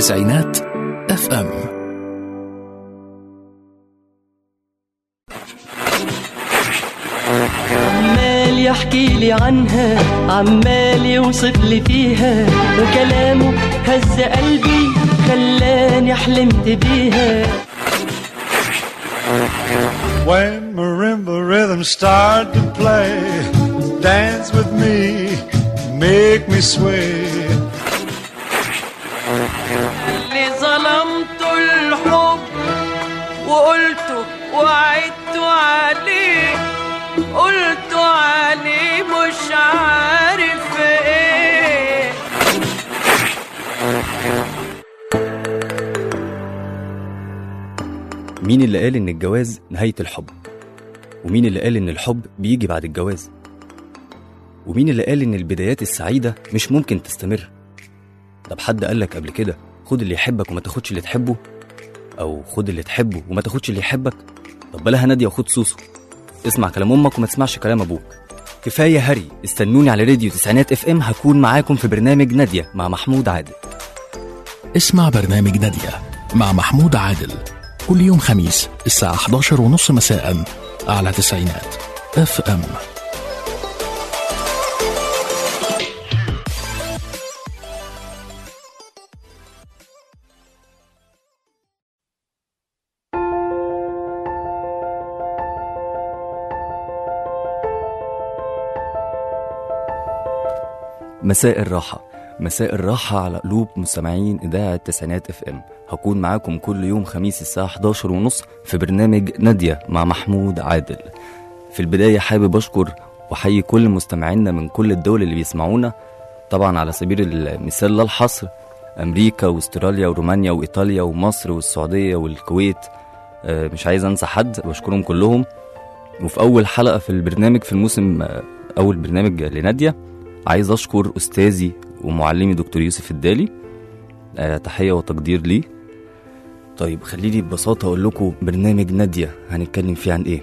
تسعينات اف ام عمال يحكي لي عنها عمال يوصف لي فيها وكلامه هز قلبي خلاني حلمت بيها When marimba rhythms start to play, dance with me, make me sway. اللي ظلمته الحب وقلته وعدت عليه قلت عليه مش عارف ايه مين اللي قال إن الجواز نهاية الحب؟ ومين اللي قال إن الحب بيجي بعد الجواز؟ ومين اللي قال إن البدايات السعيدة مش ممكن تستمر؟ طب حد قالك قبل كده خد اللي يحبك وما تاخدش اللي تحبه؟ أو خد اللي تحبه وما تاخدش اللي يحبك؟ طب بلاها نادية وخد سوسو اسمع كلام أمك وما تسمعش كلام أبوك كفاية هري استنوني على راديو تسعينات اف ام هكون معاكم في برنامج نادية مع محمود عادل اسمع برنامج نادية مع محمود عادل كل يوم خميس الساعة 11 ونص مساء على تسعينات اف ام مساء الراحة مساء الراحة على قلوب مستمعين إذاعة تسعينات اف ام هكون معاكم كل يوم خميس الساعة 11 ونص في برنامج نادية مع محمود عادل في البداية حابب أشكر وأحيي كل مستمعينا من كل الدول اللي بيسمعونا طبعا على سبيل المثال لا الحصر أمريكا وأستراليا ورومانيا وإيطاليا ومصر والسعودية والكويت آه، مش عايز أنسى حد بشكرهم كلهم وفي أول حلقة في البرنامج في الموسم آه، أول برنامج لنادية عايز أشكر أستاذي ومعلمي دكتور يوسف الدالي آه، تحية وتقدير ليه طيب خليني ببساطة أقول لكم برنامج نادية هنتكلم فيه عن إيه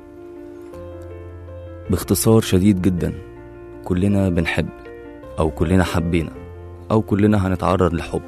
باختصار شديد جدا كلنا بنحب أو كلنا حبينا أو كلنا هنتعرض لحب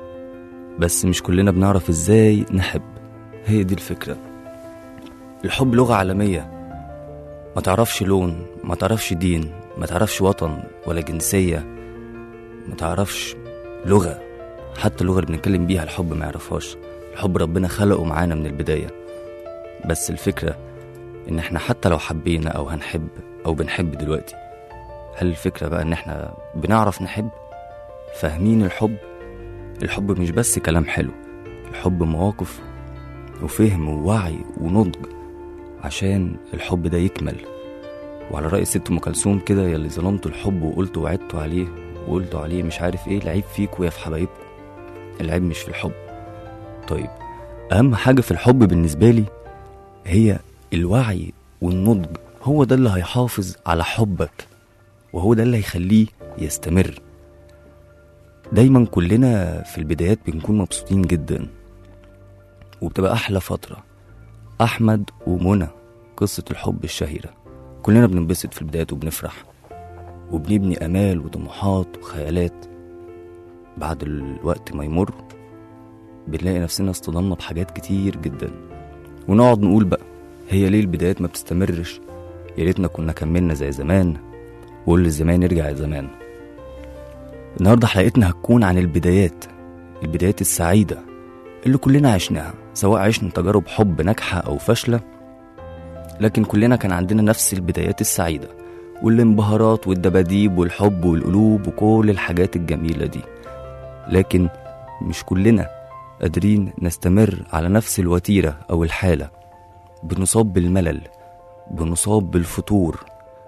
بس مش كلنا بنعرف إزاي نحب هي دي الفكرة الحب لغة عالمية ما تعرفش لون ما تعرفش دين ما تعرفش وطن ولا جنسية ما تعرفش لغة حتى اللغة اللي بنتكلم بيها الحب ما يعرفهاش الحب ربنا خلقه معانا من البداية بس الفكرة إن إحنا حتى لو حبينا أو هنحب أو بنحب دلوقتي هل الفكرة بقى إن إحنا بنعرف نحب فاهمين الحب الحب مش بس كلام حلو الحب مواقف وفهم ووعي ونضج عشان الحب ده يكمل وعلى رأي ست أم كلثوم كده يلي ظلمتوا الحب وقلتوا وعدتوا عليه وقلتوا عليه مش عارف ايه العيب فيكوا يا في حبايبكم العيب مش في الحب طيب أهم حاجة في الحب بالنسبة لي هي الوعي والنضج هو ده اللي هيحافظ على حبك وهو ده اللي هيخليه يستمر دايما كلنا في البدايات بنكون مبسوطين جدا وبتبقى أحلى فترة أحمد ومنى قصة الحب الشهيرة كلنا بننبسط في البدايات وبنفرح وبنبني آمال وطموحات وخيالات بعد الوقت ما يمر بنلاقي نفسنا اصطدمنا بحاجات كتير جدا ونقعد نقول بقى هي ليه البدايات ما بتستمرش يا ريتنا كنا كملنا زي زمان وقول للزمان يرجع يا زمان النهارده حلقتنا هتكون عن البدايات البدايات السعيدة اللي كلنا عشناها سواء عشنا تجارب حب ناجحة أو فاشلة لكن كلنا كان عندنا نفس البدايات السعيدة والانبهارات والدباديب والحب والقلوب وكل الحاجات الجميلة دي لكن مش كلنا قادرين نستمر على نفس الوتيرة أو الحالة بنصاب بالملل بنصاب بالفتور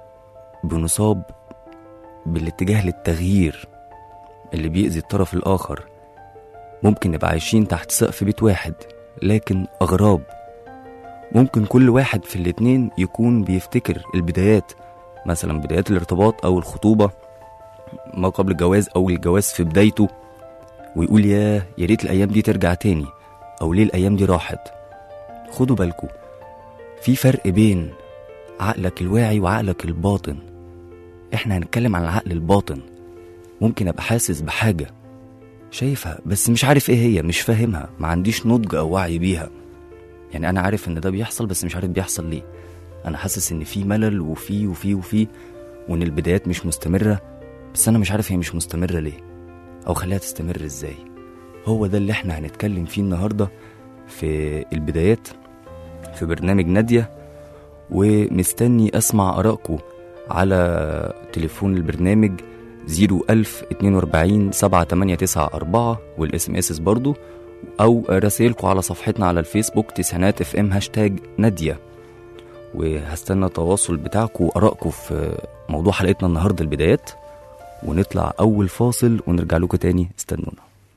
بنصاب بالاتجاه للتغيير اللي بيأذي الطرف الآخر ممكن نبقى عايشين تحت سقف بيت واحد لكن أغراب ممكن كل واحد في الاتنين يكون بيفتكر البدايات مثلا بدايات الارتباط أو الخطوبة ما قبل الجواز أو الجواز في بدايته ويقول ياه يا ريت الأيام دي ترجع تاني أو ليه الأيام دي راحت خدوا بالكم في فرق بين عقلك الواعي وعقلك الباطن احنا هنتكلم عن العقل الباطن ممكن ابقى حاسس بحاجة شايفها بس مش عارف ايه هي مش فاهمها ما عنديش نضج او وعي بيها يعني انا عارف ان ده بيحصل بس مش عارف بيحصل ليه انا حاسس ان في ملل وفي وفي وفي وان البدايات مش مستمرة بس انا مش عارف هي مش مستمرة ليه او خليها تستمر ازاي هو ده اللي احنا هنتكلم فيه النهاردة في البدايات في برنامج نادية ومستني اسمع ارائكم على تليفون البرنامج 01042 7894 والاس ام اس برضو او رسائلكم على صفحتنا على الفيسبوك تسعينات اف ام هاشتاج ناديه وهستنى التواصل بتاعكم وارائكم في موضوع حلقتنا النهارده البدايات ونطلع اول فاصل ونرجع لكم تاني استنونا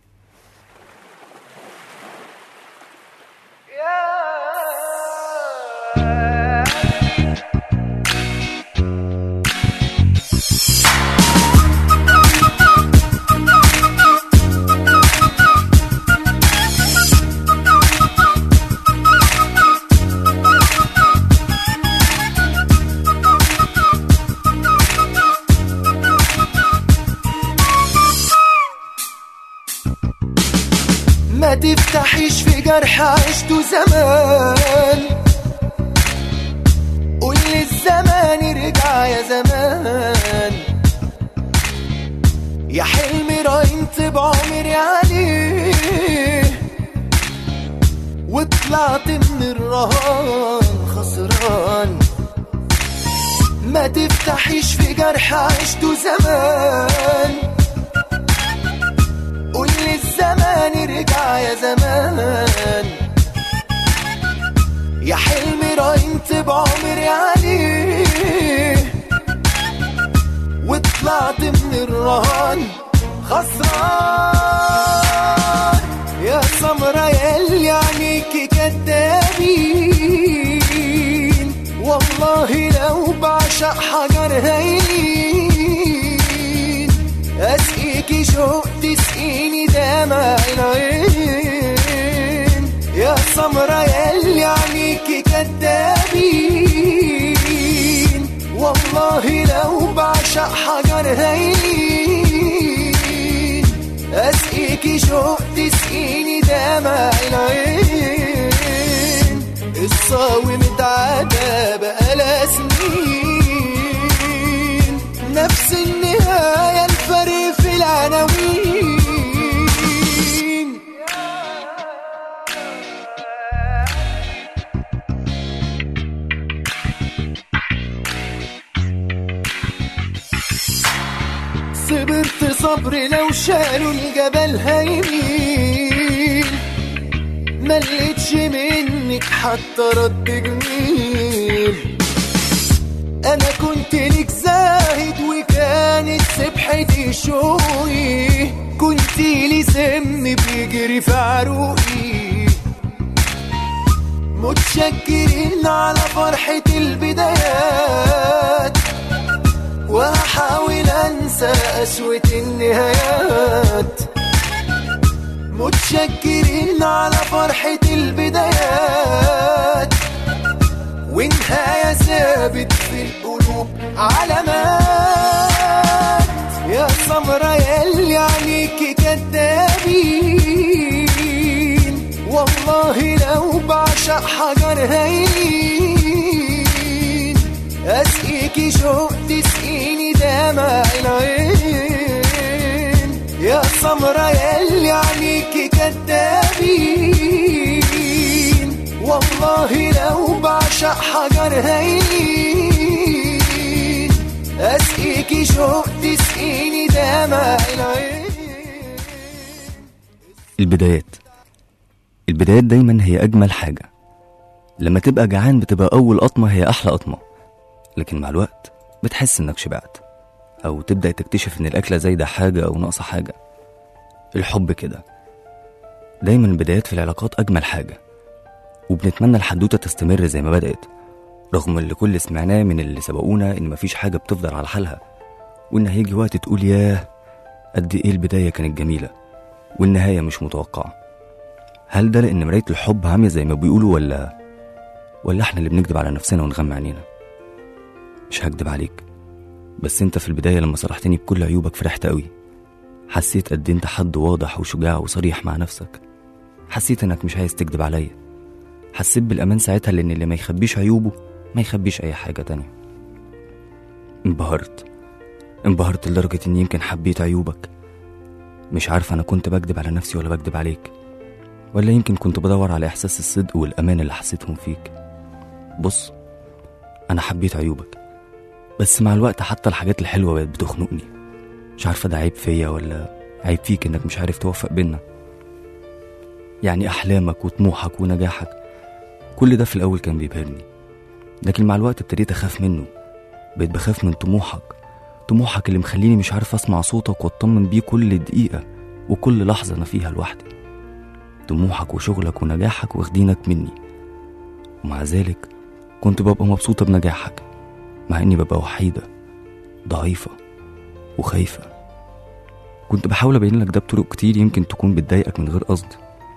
ما تفتحيش في جرح عشته زمان قول للزمان ارجع يا زمان يا حلمي راينت بعمري عليه وطلعت من الرهان خسران ما تفتحيش في جرح عشته زمان قول للزمان ارجع يا زمان يا حلمي راينت بعمري عليه وطلعت من الرهان خسران يا سمرة ياللي عينيكي كدابين والله لو بعشق حجر هين اسقيكي شوق تسقيني دمع العين يا سمرة ياللي عينيكي كدابين والله لو بعشق حجر هين اسقيكي شوق تسقيني دمع العين الصاوي متعدى بقالها سنين نفس النهاية الفرق في العناوين صبرت صبري لو شالوا الجبل هيميل ملقتش منك حتى رد جميل انا كنت ليك زاهد وكانت سبحتي شوقي كنت لي سم بيجري في عروقي متشكرين على فرحة البدايات وهحاول انسى قسوة النهايات متشكرين على فرحة البدايات ونهاية ثابت في القلوب علامات يا سمرة ياللي عينيكي كدابين والله لو بعشق حجر هين اسقيكي شوق تسقيني دمع العين يا سمرة ياللي عينيكي كدابين والله لو بعشق حجر هين اسقيكي شوق تسقيني دمع العين البدايات البدايات دايما هي أجمل حاجة لما تبقى جعان بتبقى أول قطمة هي أحلى قطمة لكن مع الوقت بتحس إنك شبعت أو تبدأ تكتشف إن الأكلة زايدة حاجة أو ناقصة حاجة الحب كده دايما البدايات في العلاقات أجمل حاجة وبنتمنى الحدوتة تستمر زي ما بدأت رغم اللي كل سمعناه من اللي سبقونا إن مفيش حاجة بتفضل على حالها وإن هيجي وقت تقول ياه قد إيه البداية كانت جميلة والنهاية مش متوقعة هل ده لأن مراية الحب عامية زي ما بيقولوا ولا ولا احنا اللي بنكذب على نفسنا ونغمى عينينا مش هكدب عليك بس انت في البداية لما صرحتني بكل عيوبك فرحت قوي حسيت قد انت حد واضح وشجاع وصريح مع نفسك حسيت انك مش عايز تكذب عليا حسيت بالامان ساعتها لان اللي ما يخبيش عيوبه ما يخبيش اي حاجه تانية انبهرت انبهرت لدرجه اني يمكن حبيت عيوبك مش عارف انا كنت بكذب على نفسي ولا بكذب عليك ولا يمكن كنت بدور على احساس الصدق والامان اللي حسيتهم فيك بص انا حبيت عيوبك بس مع الوقت حتى الحاجات الحلوه بقت بتخنقني مش عارفه ده عيب فيا ولا عيب فيك انك مش عارف توفق بينا يعني احلامك وطموحك ونجاحك كل ده في الاول كان بيبهرني لكن مع الوقت ابتديت اخاف منه بقيت بخاف من طموحك طموحك اللي مخليني مش عارف اسمع صوتك واطمن بيه كل دقيقه وكل لحظه انا فيها لوحدي طموحك وشغلك ونجاحك واخدينك مني ومع ذلك كنت ببقى مبسوطة بنجاحك مع إني ببقى وحيدة ضعيفة وخايفة كنت بحاول أبين لك ده بطرق كتير يمكن تكون بتضايقك من غير قصد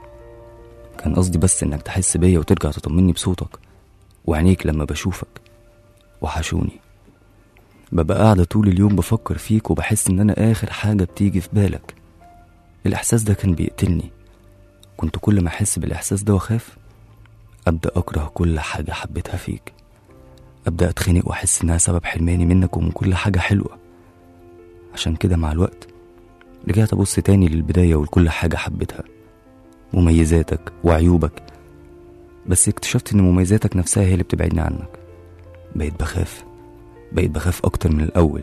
كان قصدي بس إنك تحس بيا وترجع تطمني بصوتك وعينيك لما بشوفك وحشوني ببقى قاعدة طول اليوم بفكر فيك وبحس إن أنا آخر حاجة بتيجي في بالك الإحساس ده كان بيقتلني كنت كل ما أحس بالإحساس ده وأخاف أبدأ أكره كل حاجة حبيتها فيك أبدأ أتخنق وأحس إنها سبب حرماني منك ومن كل حاجة حلوة عشان كده مع الوقت رجعت أبص تاني للبداية ولكل حاجة حبيتها مميزاتك وعيوبك بس اكتشفت إن مميزاتك نفسها هي اللي بتبعدني عنك بقيت بخاف بقيت بخاف أكتر من الأول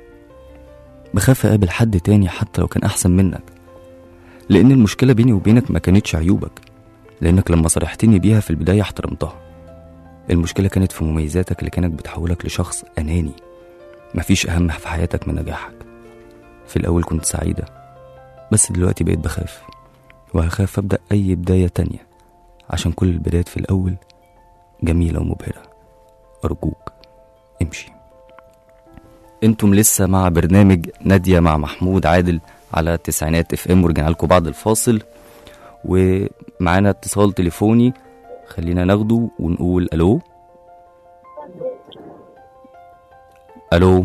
بخاف أقابل حد تاني حتى لو كان أحسن منك لأن المشكلة بيني وبينك ما كانتش عيوبك لأنك لما صرحتني بيها في البداية احترمتها المشكلة كانت في مميزاتك اللي كانت بتحولك لشخص أناني مفيش أهم في حياتك من نجاحك في الأول كنت سعيدة بس دلوقتي بقيت بخاف وهخاف أبدأ أي بداية تانية عشان كل البدايات في الأول جميلة ومبهرة أرجوك امشي انتم لسه مع برنامج نادية مع محمود عادل على تسعينات اف ام ورجعنا لكم بعد الفاصل ومعانا اتصال تليفوني خلينا ناخده ونقول الو الو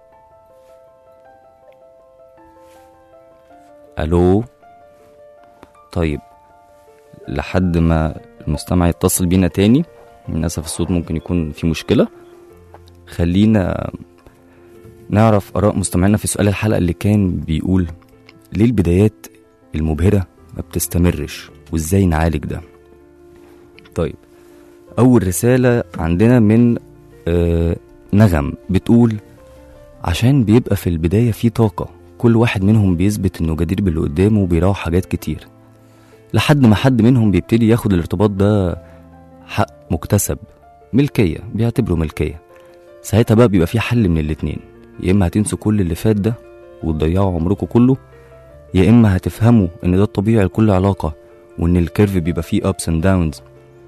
الو طيب لحد ما المستمع يتصل بينا تاني للأسف الصوت ممكن يكون في مشكلة خلينا نعرف آراء مستمعينا في سؤال الحلقة اللي كان بيقول ليه البدايات المبهرة ما بتستمرش وازاي نعالج ده طيب أول رسالة عندنا من آه نغم بتقول عشان بيبقى في البداية في طاقة كل واحد منهم بيثبت إنه جدير باللي قدامه وبيراعي حاجات كتير لحد ما حد منهم بيبتدي ياخد الارتباط ده حق مكتسب ملكية بيعتبره ملكية ساعتها بقى بيبقى في حل من الاتنين يا إما هتنسوا كل اللي فات ده وتضيعوا عمركم كله يا إما هتفهموا إن ده الطبيعي لكل علاقة وإن الكيرف بيبقى فيه ups and downs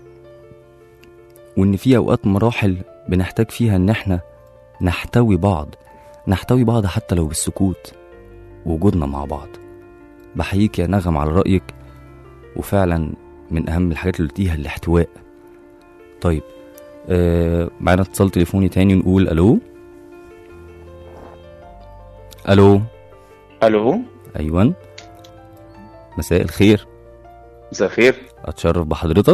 وإن في أوقات مراحل بنحتاج فيها إن إحنا نحتوي بعض نحتوي بعض حتى لو بالسكوت ووجودنا مع بعض بحييك يا نغم على رأيك وفعلا من أهم الحاجات اللي قلتيها الاحتواء طيب آه معانا اتصال تليفوني تاني نقول ألو ألو الو أيوان مساء الخير مساء الخير أتشرف بحضرتك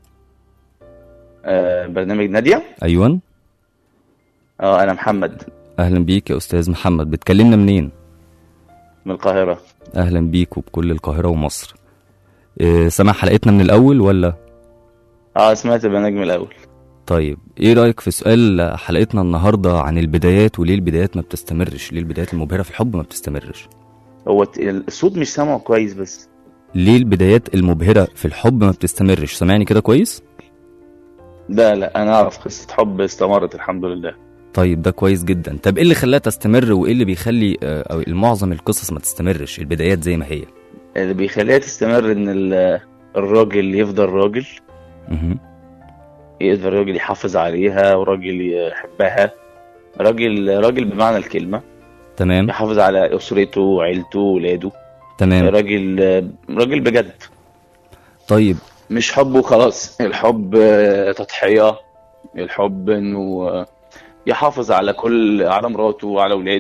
آه برنامج نادية أيوان اه انا محمد أهلا بيك يا أستاذ محمد بتكلمنا منين من القاهرة أهلا بيك وبكل القاهرة ومصر إيه سمع حلقتنا من الأول ولا اه سمعت البرنامج من الاول طيب ايه رأيك في سؤال حلقتنا النهاردة عن البدايات وليه البدايات ما بتستمرش ليه البدايات المبهرة في الحب ما بتستمرش هو ت- الصوت مش سامعه كويس بس ليه البدايات المبهرة في الحب ما بتستمرش سامعني كده كويس لا لا انا اعرف قصة حب استمرت الحمد لله طيب ده كويس جدا طب ايه اللي خلاها تستمر وايه اللي بيخلي آه، او المعظم القصص ما تستمرش البدايات زي ما هي اللي بيخليها تستمر ان ال- الراجل يفضل راجل مهم. يقدر راجل يحافظ عليها وراجل يحبها راجل راجل بمعنى الكلمة تمام يحافظ على أسرته وعيلته وولاده تمام راجل راجل بجد طيب مش حب وخلاص الحب آه، تضحية الحب انه آه، يحافظ على كل على مراته وعلى اولاده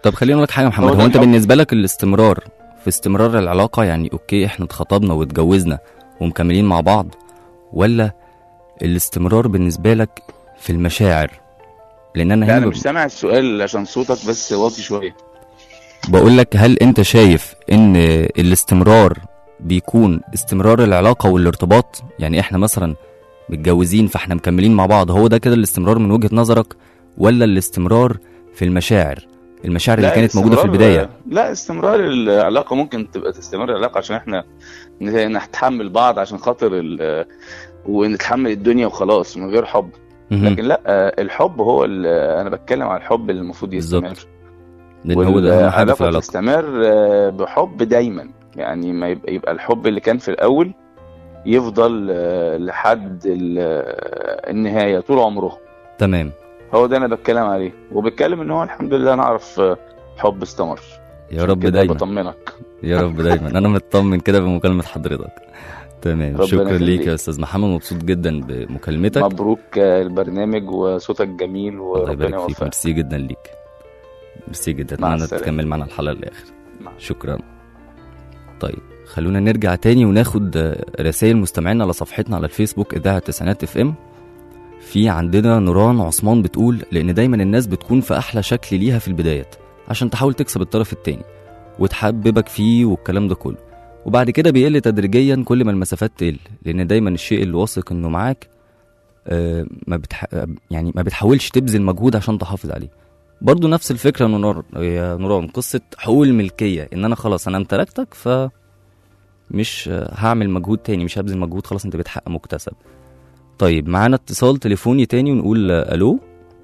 طب خليني اقول لك حاجه يا محمد هو ده هو انت الحب. بالنسبه لك الاستمرار في استمرار العلاقه يعني اوكي احنا اتخطبنا واتجوزنا ومكملين مع بعض ولا الاستمرار بالنسبه لك في المشاعر لان انا لا هنا انا ب- مش سامع السؤال عشان صوتك بس واطي شويه بقول لك هل انت شايف ان الاستمرار بيكون استمرار العلاقه والارتباط يعني احنا مثلا متجوزين فاحنا مكملين مع بعض هو ده كده الاستمرار من وجهه نظرك ولا الاستمرار في المشاعر المشاعر اللي لا، كانت موجوده في استمرار- البدايه لا استمرار العلاقه ممكن تبقى تستمر العلاقه عشان احنا نتحمل بعض عشان خاطر ال- ونتحمل الدنيا وخلاص من غير حب مهم. لكن لا الحب هو ال- انا بتكلم على الحب اللي المفروض يستمر بالظبط. لان هو ده اهم حاجه في والعلاقة العلاقه تستمر آه، بحب دايما يعني ما يبقى, يبقى الحب اللي كان في الاول يفضل آه، لحد ال- آه، النهايه طول عمره تمام هو ده انا بتكلم عليه وبتكلم ان هو الحمد لله نعرف آه، حب استمر يا رب كده دايما بطمنك يا رب دايما انا مطمن كده بمكالمه حضرتك تمام ربنا شكرا ليك يخليك. يا استاذ محمد مبسوط جدا بمكالمتك مبروك آه، البرنامج وصوتك جميل الله وربنا يبارك فيك يوفقك ميرسي جدا ليك ميرسي جدا مع اتمنى السلامة. تكمل معنا الحلقه للاخر مع شكرا طيب خلونا نرجع تاني وناخد رسائل مستمعينا على صفحتنا على الفيسبوك اذاعه تسعينات اف ام في عندنا نوران عثمان بتقول لان دايما الناس بتكون في احلى شكل ليها في البدايات عشان تحاول تكسب الطرف التاني وتحببك فيه والكلام ده كله وبعد كده بيقل تدريجيا كل ما المسافات تقل لان دايما الشيء اللي واثق انه معاك آه، ما بتح... يعني ما بتحاولش تبذل مجهود عشان تحافظ عليه برضو نفس الفكره يا نور يا نوران قصه حقوق الملكيه ان انا خلاص انا امتلكتك ف مش آه، هعمل مجهود تاني مش هبذل مجهود خلاص انت بتحقق مكتسب طيب معانا اتصال تليفوني تاني ونقول آه، الو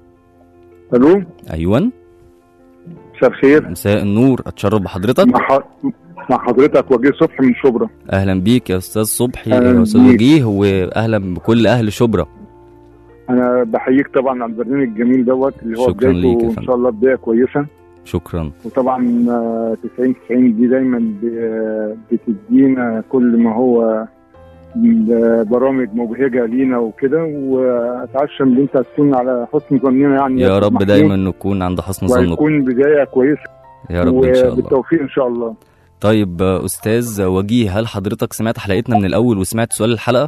الو ايوان مساء الخير مساء النور اتشرف بحضرتك مع ح- مع حضرتك وجيه صبحي من شبرا اهلا بيك يا استاذ صبحي أهلاً يا استاذ بيك. وجيه واهلا بكل اهل شبرا انا بحييك طبعا على البرنامج الجميل دوت اللي هو شكراً ليك يا بدايته ان فندم. شاء الله بدايه كويسه شكرا وطبعا آه، 90 90 دي دايما ب- بتدينا كل ما هو من برامج مبهجه لينا وكده واتعشم ان انت تكون على حسن ظننا يعني يا أستاذ رب محمود، دايما نكون عند حسن ظنكم وهيكون بدايه كويسه يا رب ان شاء الله وبالتوفيق ان شاء الله طيب آه، استاذ وجيه هل حضرتك سمعت حلقتنا من الاول وسمعت سؤال الحلقه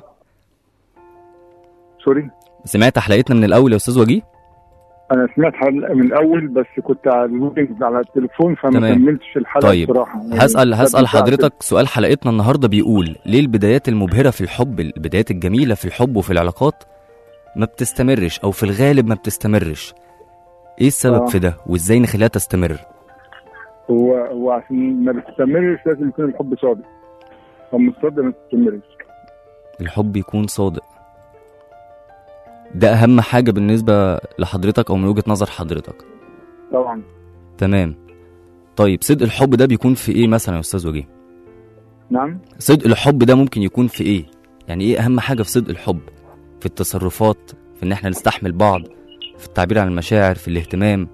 سوري سمعت حلقتنا من الاول يا استاذ وجيه انا سمعت حلقه من الاول بس كنت على اللودنج على التليفون فما تمام. كملتش الحلقه طيب. بصراحه يعني هسأل هسأل بتاعت- حضرتك سؤال حلقتنا النهارده بيقول ليه البدايات المبهرة في الحب البدايات الجميلة في الحب وفي العلاقات ما بتستمرش أو في الغالب ما بتستمرش إيه السبب آه. في ده وإزاي نخليها تستمر هو هو عشان ما بتستمرش لازم يكون الحب صادق لو مش صادق ما تستمرش الحب يكون صادق ده أهم حاجة بالنسبة لحضرتك أو من وجهة نظر حضرتك طبعا تمام طيب صدق الحب ده بيكون في إيه مثلا يا أستاذ وجيه نعم صدق الحب ده ممكن يكون في ايه يعني ايه اهم حاجه في صدق الحب في التصرفات في ان احنا نستحمل بعض في التعبير عن المشاعر في الاهتمام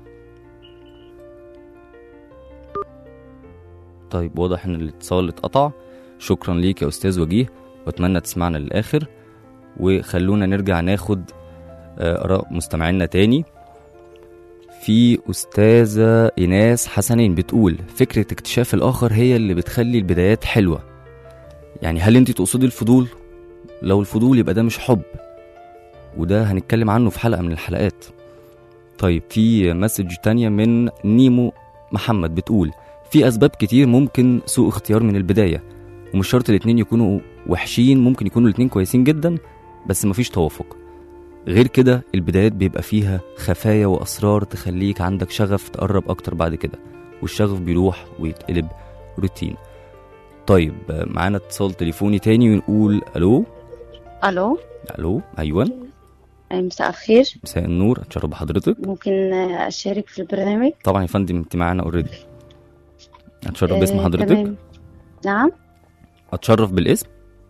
طيب واضح ان الاتصال اتقطع شكرا ليك يا استاذ وجيه واتمنى تسمعنا للاخر وخلونا نرجع ناخد آه، اراء مستمعينا تاني في أستاذة إيناس حسنين بتقول فكرة اكتشاف الآخر هي اللي بتخلي البدايات حلوة يعني هل أنت تقصدي الفضول؟ لو الفضول يبقى ده مش حب وده هنتكلم عنه في حلقة من الحلقات طيب في مسج تانية من نيمو محمد بتقول في أسباب كتير ممكن سوء اختيار من البداية ومش شرط الاتنين يكونوا وحشين ممكن يكونوا الاتنين كويسين جدا بس مفيش توافق غير كده البدايات بيبقى فيها خفايا وأسرار تخليك عندك شغف تقرب أكتر بعد كده والشغف بيروح ويتقلب روتين طيب آه، معانا اتصال تليفوني تاني ونقول ألو الو ألو أيوة مساء الخير مساء النور أتشرف بحضرتك ممكن اشارك في البرنامج طبعا يا فندم أنت معانا أوريدي أتشرف باسم آه، حضرتك تمام. نعم أتشرف بالاسم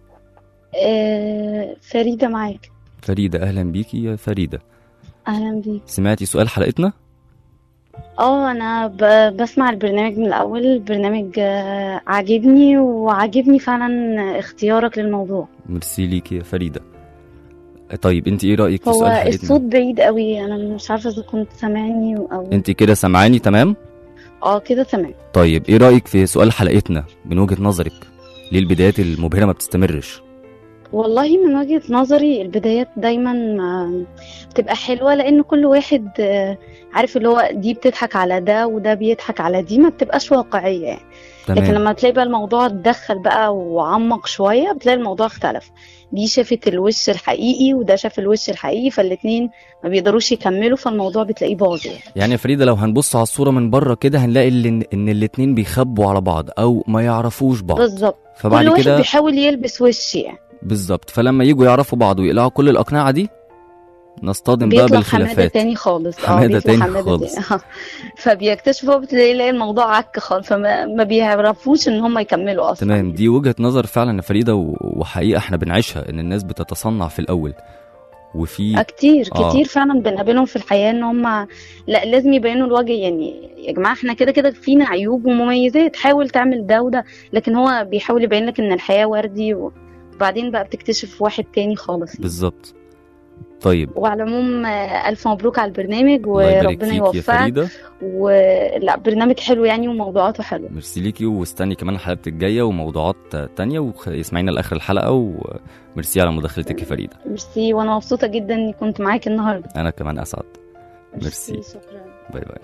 آه، فريدة معاك فريدة أهلا بيكي يا فريدة اهلا بيك سمعتي سؤال حلقتنا اه انا ب... بسمع البرنامج من الاول البرنامج آه، عاجبني وعاجبني فعلا اختيارك للموضوع ميرسي ليكي يا فريدة طيب أنت إيه رأيك في هو سؤال حلقتنا الصوت بعيد قوي انا مش عارفة اذا كنت سامعني او أنت كده سامعاني تمام اه كده تمام طيب ايه رايك في سؤال حلقتنا من وجهه نظرك ليه البدايات المبهره ما بتستمرش والله من وجهة نظري البدايات دايما آه، بتبقى حلوة لأن كل واحد آه، عارف اللي هو دي بتضحك على ده وده بيضحك على دي ما بتبقاش واقعية يعني لكن تمام لما تلاقي بقى الموضوع اتدخل بقى وعمق شوية بتلاقي الموضوع اختلف دي شافت الوش الحقيقي وده شاف الوش الحقيقي فالاتنين ما بيقدروش يكملوا فالموضوع بتلاقيه باظ يعني يعني يا فريده لو هنبص على الصوره من بره كده هنلاقي ان ان الاتنين بيخبوا على بعض او ما يعرفوش بعض بالظبط كل فبعد واحد كده بيحاول يلبس وش يعني بالظبط فلما يجوا يعرفوا بعض ويقلعوا كل الاقنعه دي نصطدم بقى بيطلع حمادة بالخلافات تاني خالص اه حمادة بيطلع تاني حمادة خالص. تاني. فبيكتشفوا بتلاقي يلاقي الموضوع عك خالص فما ما بيعرفوش ان هم يكملوا اصلا تمام دي وجهه نظر فعلا يا فريده و- وحقيقه احنا بنعيشها ان الناس بتتصنع في الاول وفي آه، كتير آه. كتير فعلا بنقابلهم في الحياة ان هم لا لازم يبينوا الوجه يعني يا جماعة احنا كده كده فينا عيوب ومميزات حاول تعمل ده وده لكن هو بيحاول يبين لك ان الحياة وردي وبعدين بقى بتكتشف واحد تاني خالص يعني. بالظبط طيب وعلى العموم آه، ألف مبروك على البرنامج الله يبارك وربنا فيك يا يوفقك فريده ولا برنامج حلو يعني وموضوعاته حلوة ميرسي ليكي واستني كمان الحلقات الجايه وموضوعات تانية واسمعينا لاخر الحلقه وميرسي على مداخلتك يا فريده ميرسي وانا مبسوطة جدا اني كنت معاك النهاردة انا كمان اسعد ميرسي. شكرا باي باي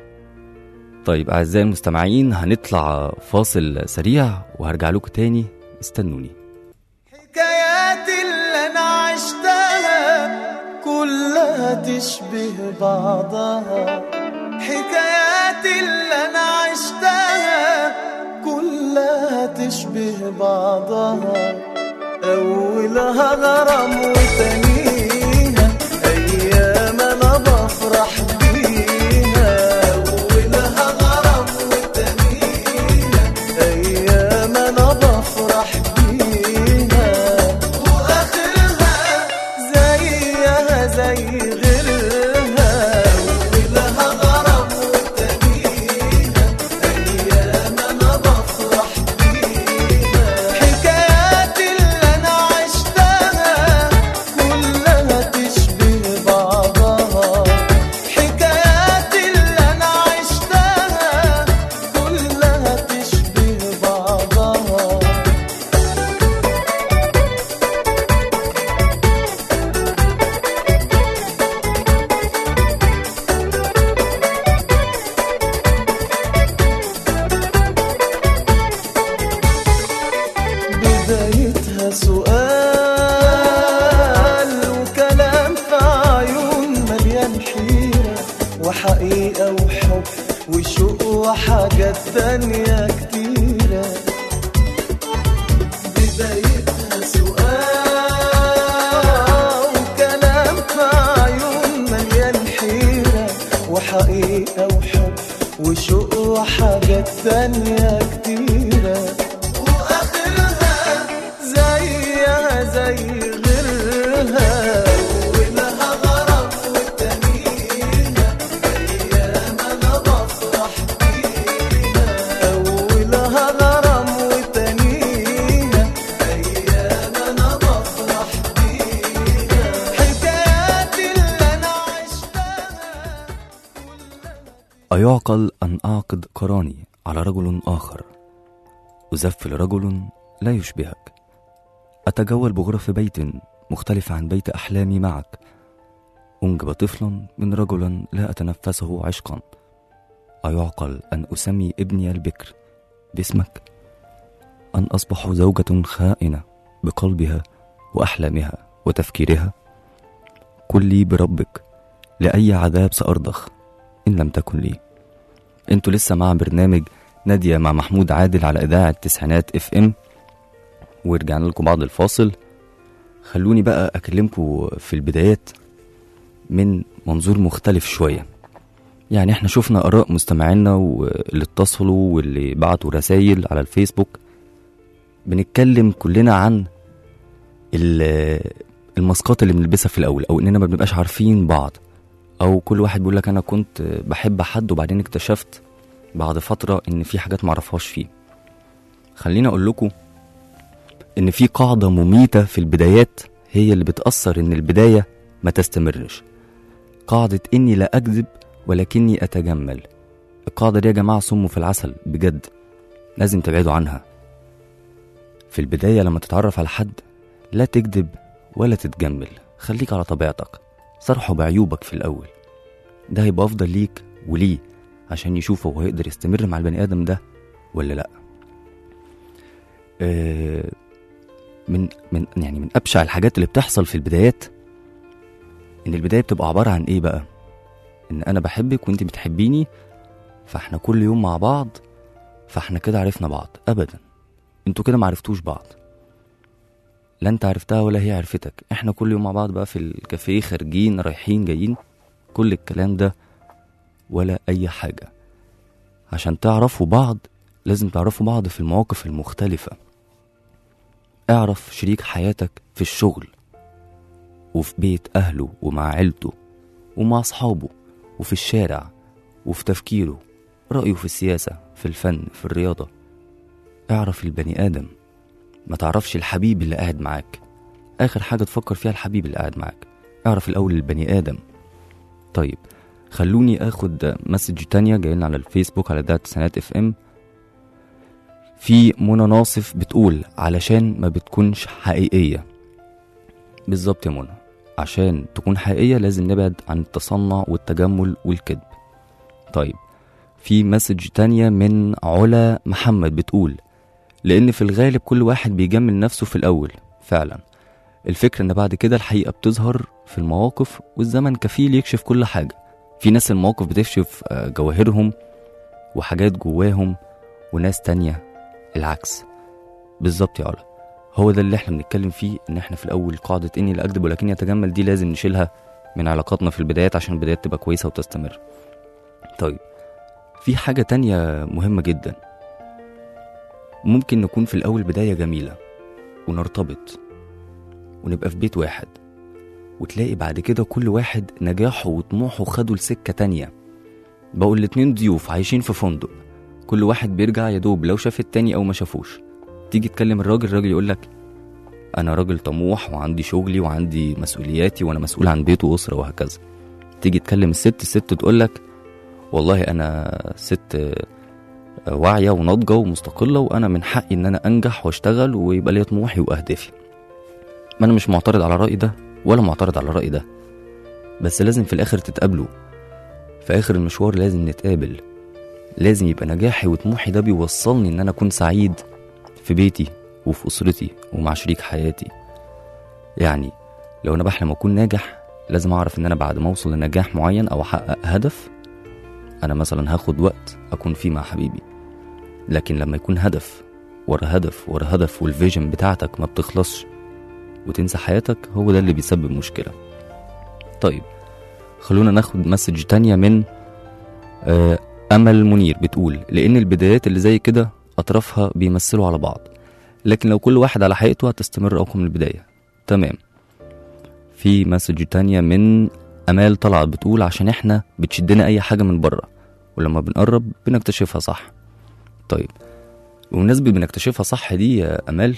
طيب اعزائي المستمعين هنطلع فاصل سريع وهرجع لكم تاني استنوني حكاياتي اللي انا عشتها كلها تشبه بعضها حكاياتي اللي انا عشتها كلها تشبه بعضها اولها غرام وتانيها ايام انا بفرح بيها اولها غرام وتانيها ايام انا بفرح بيها واخرها زيها زي غيرها ولها غرام وتانيها ايام انا بفرح بيها حكاياتي اللي انا عشتها كلها تشبه بعضها حكاياتي اللي انا عشتها كلها تشبه بعضها بدايتها سؤال وكلام في عيون مليان حيرة وحقيقة وحب وشوق وحاجات تانية كتيرة بدايتها سؤال وكلام في عيون مليان حيرة وحقيقة وحب وشوق وحاجات تانية كتيرة واخرها زيها زي غيرها ولها غرام وتانيها ايام انا بفرح بيها اولها غرام وتانيها ايام انا بفرح بيها حكاياتي اللي انا عشتها أيعقل أن أعقد قراني على رجل آخر أزف لرجل لا يشبهك أتجول بغرف بيت مختلف عن بيت أحلامي معك أنجب طفلا من رجل لا أتنفسه عشقا أيعقل أن أسمي ابني البكر باسمك أن أصبح زوجة خائنة بقلبها وأحلامها وتفكيرها قل لي بربك لأي عذاب سأرضخ إن لم تكن لي انتوا لسه مع برنامج نادية مع محمود عادل على إذاعة تسعينات اف ام ورجعنا لكم بعد الفاصل خلوني بقى أكلمكم في البدايات من منظور مختلف شوية يعني احنا شفنا آراء مستمعينا واللي اتصلوا واللي بعتوا رسايل على الفيسبوك بنتكلم كلنا عن ال- الماسكات اللي بنلبسها في الأول أو إننا ما بنبقاش عارفين بعض او كل واحد بيقول لك انا كنت بحب حد وبعدين اكتشفت بعد فتره ان في حاجات معرفهاش فيه خليني اقول لكم ان في قاعده مميته في البدايات هي اللي بتاثر ان البدايه ما تستمرش قاعده اني لا اكذب ولكني اتجمل القاعدة دي يا جماعة سم في العسل بجد لازم تبعدوا عنها في البداية لما تتعرف على حد لا تكذب ولا تتجمل خليك على طبيعتك صرحه بعيوبك في الأول ده هيبقى أفضل ليك وليه عشان يشوف هو هيقدر يستمر مع البني آدم ده ولا لأ آه، من من يعني من أبشع الحاجات اللي بتحصل في البدايات إن البداية بتبقى عبارة عن إيه بقى؟ إن أنا بحبك وأنت بتحبيني فإحنا كل يوم مع بعض فإحنا كده عرفنا بعض أبدا انتوا كده معرفتوش بعض لا انت عرفتها ولا هي عرفتك احنا كل يوم مع بعض بقى في الكافيه خارجين رايحين جايين كل الكلام ده ولا اي حاجة عشان تعرفوا بعض لازم تعرفوا بعض في المواقف المختلفة اعرف شريك حياتك في الشغل وفي بيت أهله ومع عيلته ومع أصحابه وفي الشارع وفي تفكيره رأيه في السياسة في الفن في الرياضة اعرف البني آدم ما تعرفش الحبيب اللي قاعد معاك آخر حاجة تفكر فيها الحبيب اللي قاعد معاك اعرف الأول البني آدم طيب خلوني اخد مسج تانية جايلنا على الفيسبوك على دات سنات اف ام في منى ناصف بتقول علشان ما بتكونش حقيقية بالظبط يا منى عشان تكون حقيقية لازم نبعد عن التصنع والتجمل والكذب طيب في مسج تانية من علا محمد بتقول لأن في الغالب كل واحد بيجمل نفسه في الأول فعلا الفكرة إن بعد كده الحقيقة بتظهر في المواقف والزمن كفيل يكشف كل حاجة في ناس المواقف بتكشف آه، جواهرهم وحاجات جواهم وناس تانية العكس بالظبط يا علا هو ده اللي احنا بنتكلم فيه ان احنا في الاول قاعدة اني لا اكذب ولكني اتجمل دي لازم نشيلها من علاقاتنا في البدايات عشان البدايات تبقى كويسة وتستمر طيب في حاجة تانية مهمة جدا ممكن نكون في الأول بداية جميلة ونرتبط ونبقى في بيت واحد وتلاقي بعد كده كل واحد نجاحه وطموحه خدوا لسكة تانية بقوا الاتنين ضيوف عايشين في فندق كل واحد بيرجع يدوب لو شاف التاني أو ما شافوش تيجي تكلم الراجل الراجل يقولك أنا راجل طموح وعندي شغلي وعندي مسؤولياتي وأنا مسؤول عن بيت وأسرة وهكذا تيجي تكلم الست الست تقولك والله أنا ست آه، واعية وناضجة ومستقلة وأنا من حقي إن أنا أنجح وأشتغل ويبقى ليا طموحي وأهدافي ما أنا مش معترض على الرأي ده ولا معترض على الرأي ده بس لازم في الآخر تتقابلوا في آخر المشوار لازم نتقابل لازم يبقى نجاحي وطموحي ده بيوصلني إن أنا أكون سعيد في بيتي وفي أسرتي ومع شريك حياتي يعني لو أنا بحلم أكون ناجح لازم أعرف إن أنا بعد ما أوصل لنجاح معين أو أحقق هدف أنا مثلا هاخد وقت أكون فيه مع حبيبي لكن لما يكون هدف ورا هدف ورا هدف والفيجن بتاعتك ما بتخلصش وتنسى حياتك هو ده اللي بيسبب مشكلة طيب خلونا ناخد مسج تانية من آه أمل منير بتقول لأن البدايات اللي زي كده أطرافها بيمثلوا على بعض لكن لو كل واحد على حقيقته هتستمر أقوى من البداية تمام في مسج تانية من أمال طلعت بتقول عشان إحنا بتشدنا أي حاجة من بره ولما بنقرب بنكتشفها صح طيب بمناسبة بنكتشفها صح دي يا أمال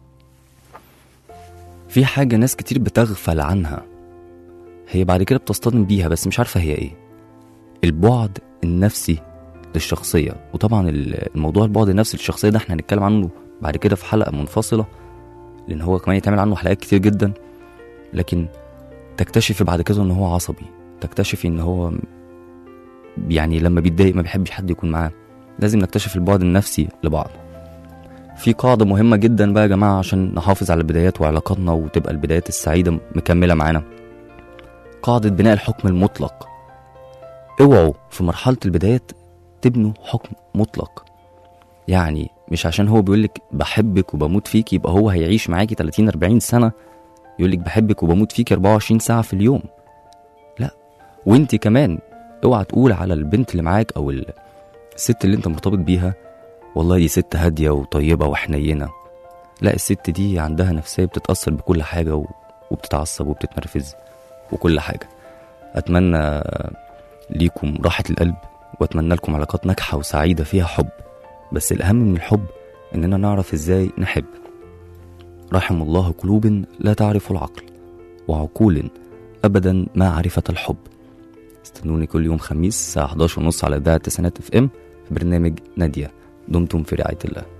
في حاجة ناس كتير بتغفل عنها هي بعد كده بتصطدم بيها بس مش عارفة هي ايه البعد النفسي للشخصية وطبعا ال- الموضوع البعد النفسي للشخصية ده احنا هنتكلم عنه بعد كده في حلقة منفصلة لأن هو كمان يتعمل عنه حلقات كتير جدا لكن تكتشفي بعد كده ان هو عصبي تكتشفي ان هو يعني لما بيتضايق ما بيحبش حد يكون معاه لازم نكتشف البعد النفسي لبعض في قاعدة مهمة جدا بقى يا جماعة عشان نحافظ على البدايات وعلاقاتنا وتبقى البدايات السعيدة مكملة معانا قاعدة بناء الحكم المطلق اوعوا في مرحلة البدايات تبنوا حكم مطلق يعني مش عشان هو بيقولك بحبك وبموت فيك يبقى هو هيعيش معاكي 30 40 سنة يقولك بحبك وبموت فيك 24 ساعة في اليوم لا وانت كمان اوعى تقول على البنت اللي معاك او ال- الست اللي انت مرتبط بيها والله دي ست هادية وطيبة وحنينة لا الست دي عندها نفسية بتتأثر بكل حاجة و... وبتتعصب وبتتنرفز وكل حاجة أتمنى ليكم راحة القلب وأتمنى لكم علاقات ناجحة وسعيدة فيها حب بس الأهم من الحب إننا نعرف إزاي نحب رحم الله قلوب لا تعرف العقل وعقول أبدا ما عرفت الحب استنوني كل يوم خميس الساعة 11 ونص على إذاعة تسعينات اف ام في برنامج نادية دمتم في رعاية الله